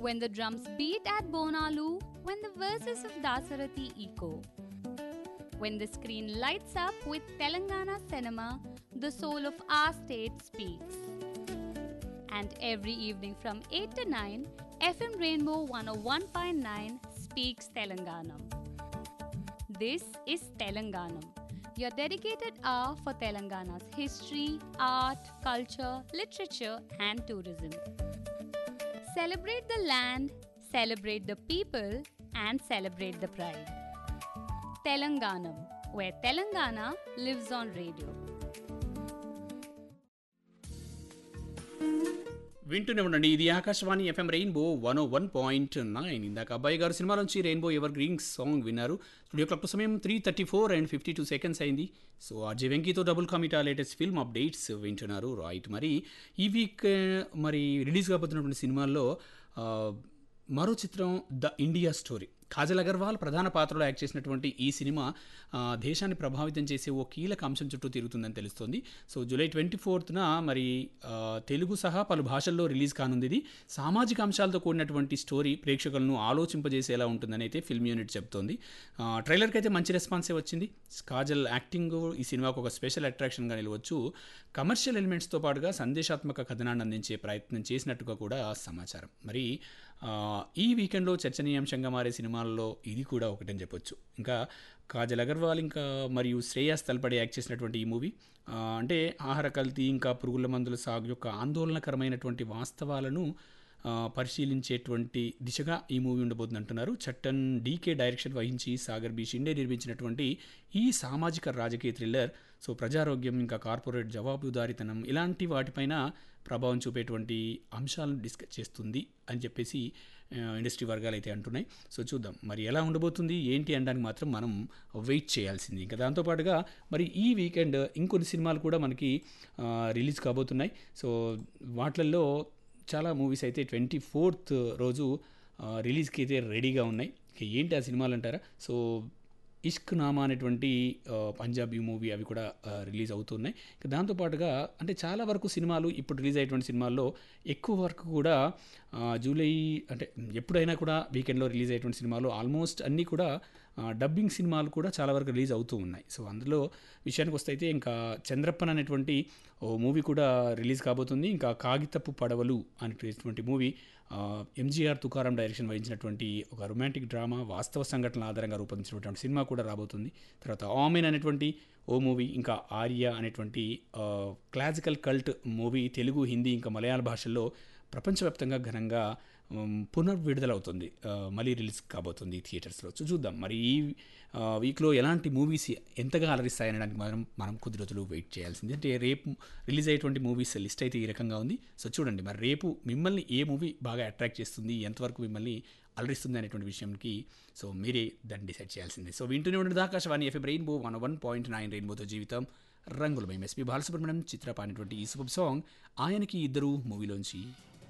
when the drums beat at Bonalu, when the verses of Dasarathi echo. When the screen lights up with Telangana cinema, the soul of our state speaks. And every evening from 8 to 9, FM Rainbow 101.9 speaks Telanganam. This is Telanganam, your dedicated hour for Telangana's history, art, culture, literature, and tourism. Celebrate the land, celebrate the people, and celebrate the pride. Telanganam, where Telangana lives on radio. వింటూనే ఉండండి ఇది Akashvani FM rainbow one O one point nine ఇందాక అబ్బాయి గారు సినిమా నుంచి rainbow evergreen song విన్నారు studio clock సమయం three thirty four and fifty two seconds అయింది సో ఆర్జే వెంకీతో డబుల్ కామిటా లేటెస్ట్ ఫిల్మ్ అప్డేట్స్ వింటున్నారు రైట్ మరి ఈ వీక్ మరి రిలీజ్ కాబోతున్నటువంటి సినిమాల్లో ఆ, మరో చిత్రం the India story Kajal Aggarwal ప్రధాన పాత్రలో యాక్ట్ చేసినటువంటి ఈ సినిమా ఆ, దేశాన్ని ప్రభావితం చేసే ఓ కీలక అంశం చుట్టూ తిరుగుతుందని తెలుస్తోంది సో జూలై ట్వంటీ ఫోర్త్న మరి ఆ, తెలుగు సహా పలు భాషల్లో రిలీజ్ కానుంది ఇది సామాజిక అంశాలతో కూడినటువంటి స్టోరీ ప్రేక్షకులను ఆలోచింపజేసేలా ఉంటుందని అయితే ఫిల్మ్ యూనిట్ చెప్తోంది ఆ, ట్రైలర్కి అయితే మంచి రెస్పాన్సే వచ్చింది కాజల్ యాక్టింగ్ ఈ సినిమాకు ఒక స్పెషల్ అట్రాక్షన్గా నిలవచ్చు కమర్షియల్ ఎలిమెంట్స్తో పాటుగా సందేశాత్మక కథనాన్ని అందించే ప్రయత్నం చేసినట్టుగా కూడా సమాచారం మరి ఆ, ఈ వీకెండ్లో చర్చనీయాంశంగా మారే సినిమాల్లో ఇది కూడా ఒకటని చెప్పొచ్చు ఇంకా కాజల్ అగర్వాల్ ఇంకా మరియు శ్రేయాస్ తల్పడే యాక్ట్ చేసినటువంటి ఈ మూవీ ఆ, అంటే ఆహార కల్తీ ఇంకా పురుగుల మందుల సాగు యొక్క ఆందోళనకరమైనటువంటి వాస్తవాలను ఆ, పరిశీలించేటువంటి దిశగా ఈ మూవీ ఉండబోతుంది అంటున్నారు చట్టన్ డీకే డైరెక్షన్ వహించి సాగర్ బి షిండే నిర్మించినటువంటి ఈ సామాజిక రాజకీయ థ్రిల్లర్ సో ప్రజారోగ్యం ఇంకా కార్పొరేట్ జవాబుదారీతనం ఇలాంటి వాటిపైన ప్రభావం చూపేటువంటి అంశాలను డిస్కస్ చేస్తుంది అని చెప్పేసి ఆ, ఇండస్ట్రీ వర్గాలు అయితే అంటున్నాయి సో చూద్దాం మరి ఎలా ఉండబోతుంది ఏంటి అనడానికి మాత్రం మనం వెయిట్ చేయాల్సింది ఇంకా దాంతోపాటుగా మరి ఈ వీకెండ్ ఇంకొన్ని సినిమాలు కూడా మనకి ఆ, రిలీజ్ కాబోతున్నాయి సో వాటిల్లో చాలా మూవీస్ అయితే ట్వంటీ ఫోర్త్ రోజు ఆ, రిలీజ్కి అయితే రెడీగా ఉన్నాయి ఇక ఏంటి ఆ సినిమాలు అంటారా సో ఇష్క్ నామా అనేటువంటి ఆ, పంజాబీ మూవీ అవి కూడా ఆ, రిలీజ్ అవుతున్నాయి ఇక దాంతోపాటుగా అంటే చాలా వరకు సినిమాలు ఇప్పుడు రిలీజ్ అయ్యేటువంటి సినిమాల్లో ఎక్కువ వరకు కూడా ఆ, జూలై అంటే ఎప్పుడైనా కూడా వీకెండ్లో రిలీజ్ అయ్యేటువంటి సినిమాలు ఆల్మోస్ట్ అన్నీ కూడా ఆ, డబ్బింగ్ సినిమాలు కూడా చాలా వరకు రిలీజ్ అవుతూ ఉన్నాయి సో అందులో విషయానికి వస్తే అయితే ఇంకా చంద్రప్పన్ అనేటువంటి ఓ మూవీ కూడా రిలీజ్ కాబోతుంది ఇంకా కాగితపు పడవలు అనేటువంటి మూవీ ఆ, ఎంజీఆర్ తుకారం డైరెక్షన్ వహించినటువంటి ఒక రొమాంటిక్ డ్రామా వాస్తవ సంఘటనల ఆధారంగా రూపొందించినటువంటి సినిమా కూడా రాబోతుంది తర్వాత ఆమెన్ అనేటువంటి ఓ మూవీ ఇంకా ఆర్య అనేటువంటి ఆ, classical cult movie Telugu Hindi ఇంకా మలయాళ భాషల్లో ప్రపంచవ్యాప్తంగా ఘనంగా ఉమ్, పునర్విడుదలవుతుంది ఆ, మళ్ళీ రిలీజ్ కాబోతుంది థియేటర్స్లో సో చూద్దాం మరి ఈ ఆ, వీక్లో ఎలాంటి మూవీస్ ఎంతగా అలరిస్తాయనడానికి మనం మనం కొద్ది రోజులు వెయిట్ చేయాల్సింది అంటే రేపు రిలీజ్ అయ్యేటువంటి మూవీస్ లిస్ట్ అయితే ఈ రకంగా ఉంది సో చూడండి మరి రేపు మిమ్మల్ని ఏ మూవీ బాగా అట్రాక్ట్ చేస్తుంది ఎంతవరకు మిమ్మల్ని అలరిస్తుంది అనేటువంటి విషయంకి సో మీరే దాన్ని డిసైడ్ చేయాల్సిందే సో వింటూనే ఉండదు Akashvani FM rainbow one one point nine రెయిన్బోతో జీవితం రంగులమయం ఎస్పీ బాలసుబ్రహ్మణ్యం చిత్రపానిటువంటి ఈ సూపర్ సాంగ్ ఆయనకి ఇద్దరు మూవీలోంచి